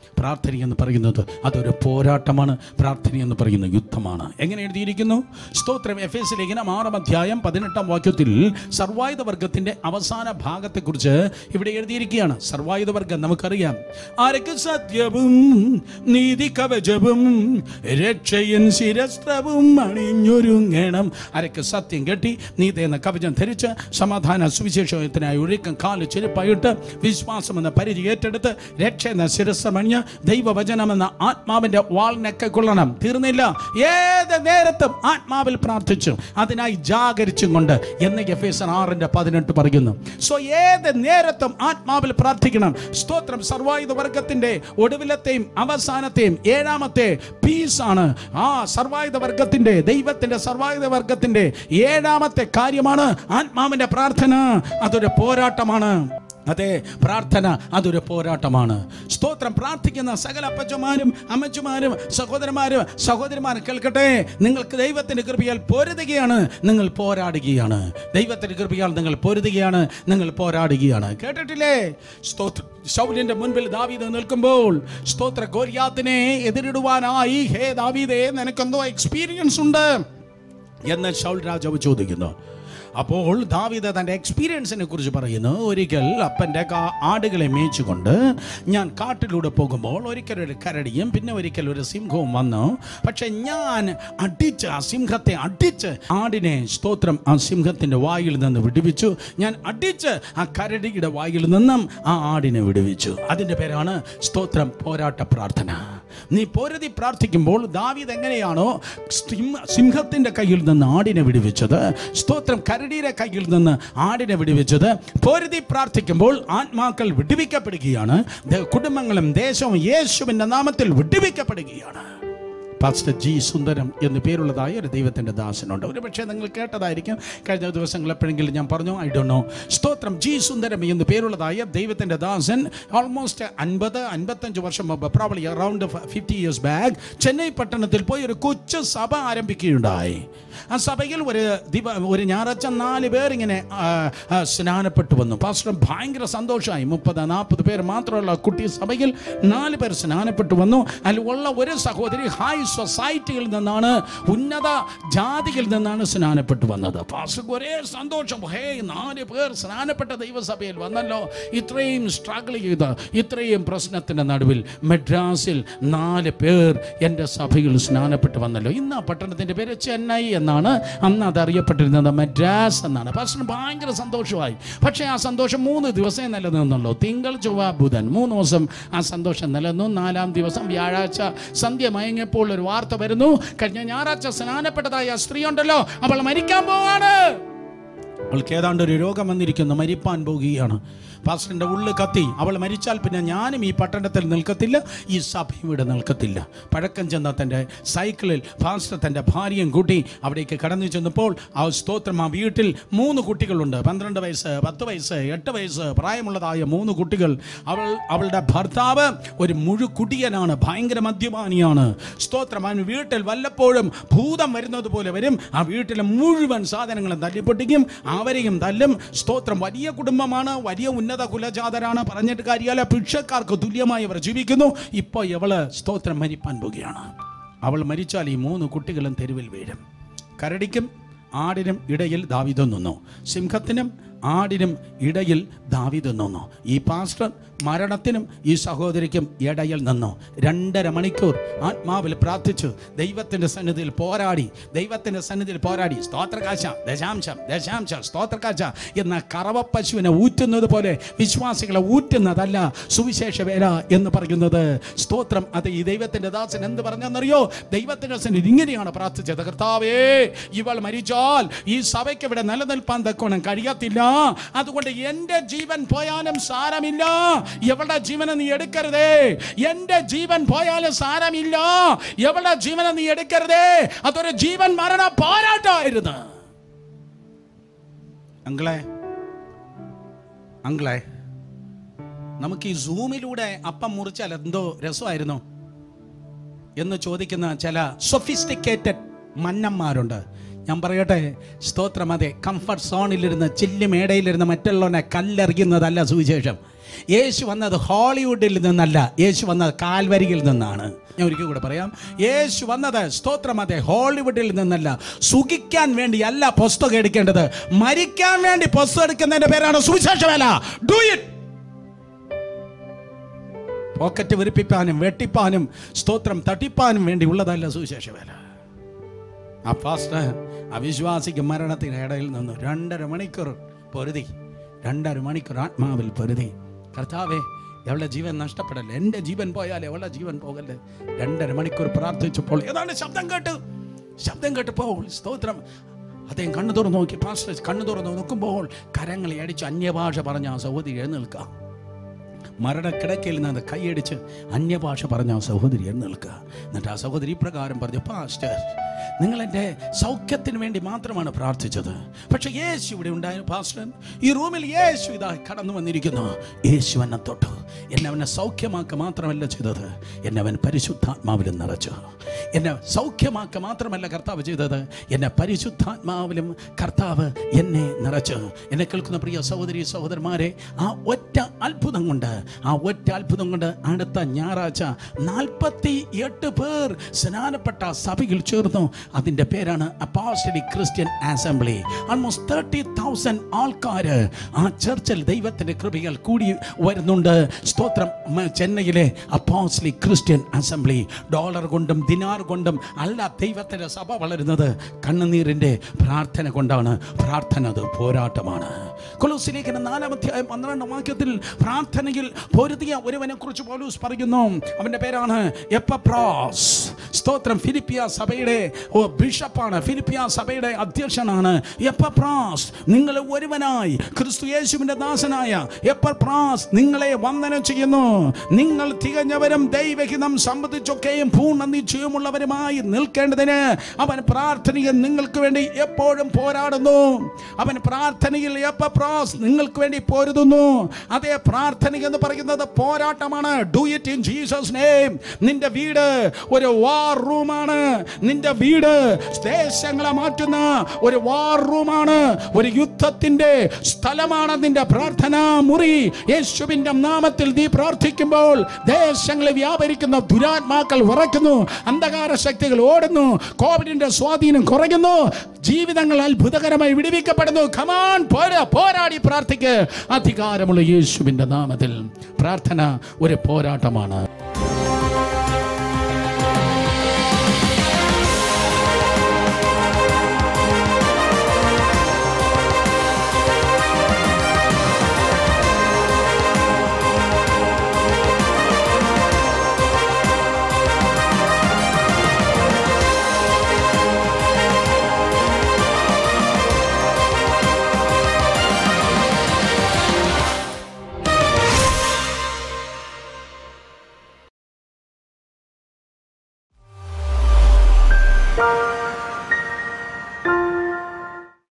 പ്രാർത്ഥന എന്ന് പറയുന്നത് അതൊരു പോരാട്ടമാണ് പ്രാർത്ഥന എന്ന് പറയുന്ന യുദ്ധമാണ് എങ്ങനെ എഴുതിയിരിക്കുന്നു സ്തോത്രം എഫ് എസ് ലേഖനം ആറാം അധ്യായം പതിനെട്ടാം വാക്യത്തിൽ സർവായുധ വർഗത്തിന്റെ അവസാന ഭാഗത്തെക്കുറിച്ച് ഇവിടെ എഴുതിയിരിക്കുകയാണ് സർവായുധ വർഗം നമുക്കറിയാം ആരൊക്കെ സത്യവും നീതി കവചവും രക്ഷയൻ ശിരസ്ത്രവും അണിഞ്ഞൊരുങ്ങണം ആരൊക്കെ സത്യം കെട്ടി നീതി എന്ന കവചം ധരിച്ച് സമാധാന സുവിശേഷത്തിനായി ഒരുക്കം കാല് ചെരുപ്പായിട്ട് വിശ്വാസം എന്ന പരിധി ഏറ്റെടുത്ത് രക്ഷ എന്ന ശിരസ്സമണിഞ്ഞ് ദൈവവചനം എന്ന ആത്മാവിന്റെ വാളിനൊക്കെ കൊള്ളണം തീർന്നില്ല ഏത് നേരത്തും ആത്മാവിൽ പ്രാർത്ഥിച്ചു അതിനായി ജാഗരിച്ചും കൊണ്ട് എന്ന് എഫ് എസ് ആറിന്റെ പതിനെട്ട് പറയുന്നു സോ ഏത് നേരത്തും ആത്മാവിൽ പ്രാർത്ഥിക്കണം സ്തോത്രം സർവായുധ വർഗത്തിന്റെ ഒടുവിലത്തെയും അവസാനത്തെയും ഏഴാമത്തെ പീസാണ് ആ സർവായുധ വർഗത്തിന്റെ ദൈവത്തിന്റെ സർവായുധ വർഗത്തിന്റെ ഏഴാമത്തെ കാര്യമാണ് ആത്മാവിന്റെ പ്രാർത്ഥന അതൊരു പോരാട്ടമാണ് അതെ പ്രാർത്ഥന അതൊരു പോരാട്ടമാണ് സ്തോത്രം പ്രാർത്ഥിക്കുന്ന സകല അപ്പച്ചമാരും അമ്മച്ചുമാരും സഹോദരന്മാരും സഹോദരിമാരും കേൾക്കട്ടെ നിങ്ങൾക്ക് ദൈവത്തിന്റെ കൃപയാൽ പൊരുതുകയാണ് നിങ്ങൾ പോരാടുകയാണ് ദൈവത്തിന്റെ കൃപയാൽ നിങ്ങൾ പൊരുതുകയാണ് നിങ്ങൾ പോരാടുകയാണ് കേട്ടിട്ടില്ലേ സ്തോത്ര ശൗലിന്റെ മുൻപിൽ ദാവീദ് നിൽക്കുമ്പോൾ സ്തോത്ര ഗോര്യാത്തിനെ എതിരിടുവാനായി ഹേ ദാവീദേ നിനക്കെന്തോ എക്സ്പീരിയൻസ് ഉണ്ട് എന്ന് ശൗൽ രാജാവ് ചോദിക്കുന്നു അപ്പോൾ ദാവീദ് തൻ്റെ എക്സ്പീരിയൻസിനെ കുറിച്ച് പറയുന്നു ഒരിക്കൽ അപ്പൻ്റെ കാ- ആടുകളെ മേയിച്ചുകൊണ്ട് ഞാൻ കാട്ടിലൂടെ പോകുമ്പോൾ ഒരിക്കൽ ഒരു കരടിയും പിന്നെ ഒരിക്കൽ ഒരു സിംഹവും വന്നു പക്ഷെ ഞാൻ അടിച്ച് ആ സിംഹത്തെ അടിച്ച് ആടിനെ സ്തോത്രം ആ സിംഹത്തിൻ്റെ വായിൽ നിന്ന് വിടുവിച്ചു ഞാൻ അടിച്ച് ആ കരടിയുടെ വായിൽ നിന്നും ആ ആടിനെ വിടുവിച്ചു അതിൻ്റെ പേരാണ് സ്തോത്രം പോരാട്ട പ്രാർത്ഥന നീ പൊരുതി പ്രാർത്ഥിക്കുമ്പോൾ ദാവീദ് എങ്ങനെയാണോ സിംഹ- സിംഹത്തിന്റെ കയ്യിൽ നിന്ന് ആടിനെ വിടുവിച്ചത് സ്തോത്രം കരടിയുടെ കയ്യിൽ നിന്ന് ആടിനെ വിടുവിച്ചത് പൊരുതി പ്രാർത്ഥിക്കുമ്പോൾ ആത്മാക്കൾ വിടുവിക്കപ്പെടുകയാണ് ദേ- കുടുംബങ്ങളും ദേശവും യേശുവിന്റെ നാമത്തിൽ വിടുവിക്കപ്പെടുകയാണ് പാസ്റ്റർ ജി സുന്ദരം എന്ന് പേരുള്ളതായ ഒരു ദൈവത്തിൻ്റെ ദാസനുണ്ട് ഒരു പക്ഷേ നിങ്ങൾ കേട്ടതായിരിക്കും കഴിഞ്ഞ ദിവസങ്ങൾ എപ്പോഴെങ്കിലും ഞാൻ പറഞ്ഞു ഐ ഡോ നോ സ്തോത്രം ജി സുന്ദരം എന്ന് പേരുള്ളതായ ദൈവത്തിൻ്റെ ദാസൻ ഓൾമോസ്റ്റ് അൻപത് അൻപത്തഞ്ച് വർഷം മുമ്പ് probably around fifty years back Chennai പട്ടണത്തിൽ പോയി ഒരു കൊച്ചു സഭ ആരംഭിക്കുകയുണ്ടായി ആ സഭയിൽ ഒരു ദിവ ഒരു ഞായറാഴ്ച നാല് പേർ ഇങ്ങനെ ആ, ആ, സ്നാനപ്പെട്ടു വന്നു പാസ്റ്റർ ഭയങ്കര സന്തോഷമായി മുപ്പത് നാൽപ്പത് പേർ മാത്രമുള്ള കുട്ടി സഭയിൽ നാല് പേർ സ്നാനപ്പെട്ടു വന്നു അതിൽ ഉള്ള ഒരു സഹോദരി ഹൈ സൊസൈറ്റിയിൽ നിന്നാണ് ഉന്നത ജാതിയിൽ നിന്നാണ് സ്നാനപ്പെട്ടു വന്നത് പാസ്റ്റർക്ക് ഒരേ സന്തോഷം ഹേ നാല് പേർ സ്നാനപ്പെട്ട ദൈവസഭയിൽ വന്നല്ലോ ഇത്രയും സ്ട്രഗിൾ ചെയ്ത് ഇത്രയും പ്രശ്നത്തിൻ്റെ നടുവിൽ മെഡ്രാസിൽ നാല് പേർ എൻ്റെ സഭയിൽ സ്നാനപ്പെട്ട് വന്നല്ലോ ഇന്ന് ആ പട്ടണത്തിൻ്റെ പേര് ചെന്നൈ എന്നാണ് അന്ന് അത് അറിയപ്പെട്ടിരുന്നത് മദ്രാസ് എന്നാണ് പാസ്റ്ററിന് ഭയങ്കര സന്തോഷമായി പക്ഷേ ആ സന്തോഷം മൂന്ന് ദിവസമേ നിലനിന്നുള്ളൂ തിങ്കൾ ചൊവ്വ ബുധൻ മൂന്ന് ദിവസം ആ സന്തോഷം നിലനിന്നു നാലാം ദിവസം വ്യാഴാഴ്ച സന്ധ്യ മയങ്ങിയപ്പോൾ ഒരു വാർത്ത വരുന്നു കഴിഞ്ഞ ഞായറാഴ്ച സ്നാനപ്പെട്ടതായ ആ സ്ത്രീ ഉണ്ടല്ലോ അവൾ മരിക്കാൻ പോവാണ് അവൾക്ക് ഏതാണ്ട് ഒരു രോഗം വന്നിരിക്കുന്നു മരിപ്പാൻ പോകുകയാണ് പാസ്റ്ററിൻ്റെ ഉള്ളു കത്തി അവൾ മരിച്ചാൽ പിന്നെ ഞാനും ഈ പട്ടണത്തിൽ നിൽക്കത്തില്ല ഈ സഭയും ഇവിടെ നിൽക്കത്തില്ല പഴക്കം ചെന്ന തൻ്റെ സൈക്കിളിൽ പാസ്റ്റർ തൻ്റെ ഭാര്യയും കൂട്ടി അവിടേക്ക് കടന്നു ചെന്നപ്പോൾ ആ സ്തോത്രം ആ വീട്ടിൽ മൂന്ന് കുട്ടികളുണ്ട് പന്ത്രണ്ട് വയസ്സ് പത്ത് വയസ്സ് എട്ട് വയസ്സ് പ്രായമുള്ളതായ മൂന്ന് കുട്ടികൾ അവൾ അവളുടെ ഭർത്താവ് ഒരു മുഴുകുടിയനാണ് ഭയങ്കര മദ്യപാനിയാണ് സ്തോത്രം അവൻ വീട്ടിൽ വല്ലപ്പോഴും ഭൂതം വരുന്നത് പോലെ വരും ആ വീട്ടിലെ മുഴുവൻ സാധനങ്ങളും തല്ലിപ്പൊട്ടിക്കും അവരെയും തല്ലും സ്തോത്രം വലിയ കുടുംബമാണ് വലിയ ഉന്നത കുലജാതരാണ് പറഞ്ഞിട്ട് കാര്യമല്ല ഭിക്ഷക്കാർക്ക് തുല്യമായി അവർ ജീവിക്കുന്നു ഇപ്പോൾ ഇവള് സ്തോത്രം മരിപ്പാൻ പോകുകയാണ് അവൾ മരിച്ചാൽ ഈ മൂന്ന് കുട്ടികളും തെരുവിൽ വീഴും കരടിക്കും ആടിനും ഇടയിൽ ദാവിദ് നിന്നു സിംഹത്തിനും ആടിനും ഇടയിൽ ദാവിദ് നിന്നു ഈ പാസ്റ്റർ മരണത്തിനും ഈ സഹോദരിക്കും ഇടയിൽ നിന്നു രണ്ടര മണിക്കൂർ ആത്മാവിൽ പ്രാർത്ഥിച്ചു ദൈവത്തിൻ്റെ സന്നിധിയിൽ പോരാടി ദൈവത്തിൻ്റെ സന്നിധിയിൽ പോരാടി സ്തോത്രകാശ ദശാംശം ദശാംശം സ്തോത്രകാശ എന്ന കറവ പശുവിനെ ഊറ്റുന്നത് പോലെ വിശ്വാസികളെ ഊറ്റുന്നതല്ല സുവിശേഷ വേല എന്ന് പറയുന്നത് സ്തോത്രം അത് ഈ ദൈവത്തിൻ്റെ ദാസൻ എന്ത് പറഞ്ഞെന്നറിയോ ദൈവത്തിൻ്റെ സന്നിധി ഇങ്ങനെയാണ് പ്രാർത്ഥിച്ചത് കർത്താവേ ഇവൾ മരിച്ചാൽ ഈ സഭയ്ക്ക് ഇവിടെ നിലനിൽപ്പാൻ തക്കോണം കഴിയത്തില്ല അതുകൊണ്ട് എൻ്റെ ജീവൻ പോയാലും സാരമില്ല എവളുടെ ജീവനെ നീ എടുക്കരുതേ എൻ്റെ ജീവൻ പോയാലും സാരമില്ല എവളുടെ ജീവനെ നീ എടുക്കരുതേ അതൊരു ജീവൻ മരണ പോരാട്ടമായിരുന്നു അങ്കളെ അങ്കളെ നമുക്ക് ഈ സൂമിലൂടെ അപ്പം മുറിച്ചാൽ എന്തോ രസമായിരുന്നു എന്ന് ചോദിക്കുന്ന ചില സൊഫിസ്റ്റിക്കേറ്റഡ് മന്നന്മാരുണ്ട് ഞാൻ പറയട്ടെ സ്തോത്രം അതെ കംഫർട്ട് സോണിലിരുന്ന് ചില്ല് മേടയിലിരുന്ന് മറ്റുള്ളവനെ കല്ലെറിയുന്നതല്ല സുവിശേഷം യേശു വന്നത് ഹോളിവുഡിൽ നിന്നല്ല യേശു വന്നത് കാൽവരിയിൽ നിന്നാണ് ഞാൻ ഒരിക്കൽ കൂടെ പറയാം യേശു വന്നത് സ്തോത്രം അതെ ഹോളിവുഡിൽ നിന്നല്ല സുഖിക്കാൻ വേണ്ടിയല്ല പുസ്തകം എടുക്കേണ്ടത് മരിക്കാൻ വേണ്ടി പുസ്തകം എടുക്കുന്നതിന്റെ പേരാണ് സുവിശേഷ വേല ഡു ഇറ്റ് പോക്കറ്റ് വെറുപ്പിപ്പാനും വെട്ടിപ്പാനും സ്തോത്രം തട്ടിപ്പാനും വേണ്ടി ഉള്ളതല്ല സുവിശേഷ വേല ആ ഫാസ്റ്റ് അവിശ്വാസിക്ക് മരണത്തിന് ഇടയിൽ നിന്ന് രണ്ടര മണിക്കൂർ പൊരുതി രണ്ടര മണിക്കൂർ ആത്മാവിൽ പൊരുതി കർത്താവേ അവളുടെ ജീവൻ നഷ്ടപ്പെടല്ലേ എൻ്റെ ജീവൻ പോയാലേ അവളുടെ ജീവൻ പോകല്ലേ രണ്ടര മണിക്കൂർ പ്രാർത്ഥിച്ചപ്പോൾ ഏതാണ്ട് ശബ്ദം കേട്ട് ശബ്ദം കേട്ടപ്പോൾ സ്തോത്രം അദ്ദേഹം കണ്ണു തുറന്ന് നോക്കി പാസ്റ്റർ കണ്ണു തുറന്ന് നോക്കുമ്പോൾ കരങ്ങളെ അടിച്ച് അന്യഭാഷ പറഞ്ഞ ആ സഹോദരി എഴുന്നേൽക്കാം മരണക്കിടക്കയിൽ നിന്ന് കൈയടിച്ച് അന്യഭാഷ പറഞ്ഞ ആ സഹോദരി എഴുന്നേൽക്കുക എന്നിട്ട് ആ സഹോദരി ഇപ്രകാരം പറഞ്ഞു പാസ്റ്റർ നിങ്ങൾ എൻ്റെ സൗഖ്യത്തിന് വേണ്ടി മാത്രമാണ് പ്രാർത്ഥിച്ചത് പക്ഷെ യേശു ഇവിടെ ഉണ്ടായ പാസ്റ്റർ ഈ റൂമിൽ യേശു ഇതാ കടന്നു വന്നിരിക്കുന്നു യേശു എന്നെ തൊട്ടു എന്നെ അവനെ സൗഖ്യമാക്കുക മാത്രമല്ല ചെയ്തത് എന്നെ അവൻ പരിശുദ്ധാത്മാവിലും നിറച്ചു എന്നെ സൗഖ്യമാക്കുക മാത്രമല്ല കർത്താവ് ചെയ്തത് എന്നെ പരിശുദ്ധാത്മാവിലും കർത്താവ് എന്നെ നിറച്ചു എന്നെ കേൾക്കുന്ന പ്രിയ സഹോദരി സഹോദരന്മാരെ ആ ഒറ്റ അത്ഭുതം കൊണ്ട് ആ ഒറ്റ അത്ഭുതം കൊണ്ട് അടുത്ത ഞായറാഴ്ച നാൽപ്പത്തി എട്ട് പേർ സ്നാനപ്പെട്ട സഭയിൽ ചേർന്നു അതിൻ്റെ പേരാണ് apostolic Christian assembly almost thirty thousand ആൾക്കാർ ആ ചർച്ചിൽ ദൈവത്തിൻ്റെ കൃപകൾ കൂടി വരുന്നുണ്ട് സ്തോത്രം മ- ചെന്നൈയിലെ അപ്പോസ്റ്റലിക് ക്രിസ്ത്യൻ അസംബ്ലി ഡോളർ കൊണ്ടും ദിനാർ കൊണ്ടും അല്ല ദൈവത്തിൻ്റെ സഭ വളരുന്നത് കണ്ണുനീരിൻ്റെ പ്രാർത്ഥന കൊണ്ടാണ് പ്രാർത്ഥന അത് പോരാട്ടമാണ് കൊലോസിലേഖന നാലാം അധ്യായം പന്ത്രണ്ടാം വാക്യത്തിൽ പ്രാർത്ഥനയിൽ പൊരുതിയ ഒരുവനെ കുറിച്ച് പോലൂസ് പറയുന്നു അവന്റെ പേരാണ് എപ്പപ്രാസ് സ്തോത്രം ഫിലിപ്പിയ സഭയുടെ ഓ ബിഷപ്പാണ് ഫിലിപ്പിയ സഭയുടെ അധ്യക്ഷനാണ് എപ്പപ്രാസ് നിങ്ങളെ ഒരുവനായി ക്രിസ്തു യേശുവിന്റെ ദാസനായ എപ്പപ്രാസ് നിങ്ങളെ വന്ദനം ചെയ്യുന്നു നിങ്ങൾ തികഞ്ഞവരും ദൈവഹിതം സംബന്ധിച്ചൊക്കെയും പൂർണ്ണ നിശ്ചയമുള്ളവരുമായി നിൽക്കേണ്ടതിന് അവൻ പ്രാർത്ഥനയിൽ നിങ്ങൾക്ക് വേണ്ടി എപ്പോഴും പോരാടുന്നു അവൻ പ്രാർത്ഥനയിൽ എപ്പപ്രാസ് നിങ്ങൾക്ക് വേണ്ടി പോരുതുന്നു അതേ പ്രാർത്ഥന എന്ന് പറയുന്നത് പോരാട്ടമാണ് do it in Jesus name നിന്റെ വീട് ഒരു വാർ റൂമാണ് നിന്റെ വീട് ദേശങ്ങളെ മാറ്റുന്ന ഒരു വാർ റൂമാണ് ഒരു യുദ്ധത്തിന്റെ സ്ഥലമാണ് നിന്റെ പ്രാർത്ഥനാ മുറി യേശുവിന്റെ നാമത്തിൽ നീ പ്രാർത്ഥിക്കുമ്പോൾ ദേശങ്ങളെ വ്യാപരിക്കുന്ന ദുരാത്മാക്കൾ വിറയ്ക്കുന്നു അന്ധകാര ശക്തികൾ ഓടുന്നു കോവിഡിന്റെ സ്വാധീനം കുറയുന്നു ജീവിതങ്ങൾ അത്ഭുതകരമായി വിടുവിക്കപ്പെടുന്നു ഖമാൻ പോരാ പോരാടി പ്രാർത്ഥിക്ക് അധികാരമുള്ള യേശുവിന്റെ നാമത്തിൽ പ്രാർത്ഥന ഒരു പോരാട്ടമാണ്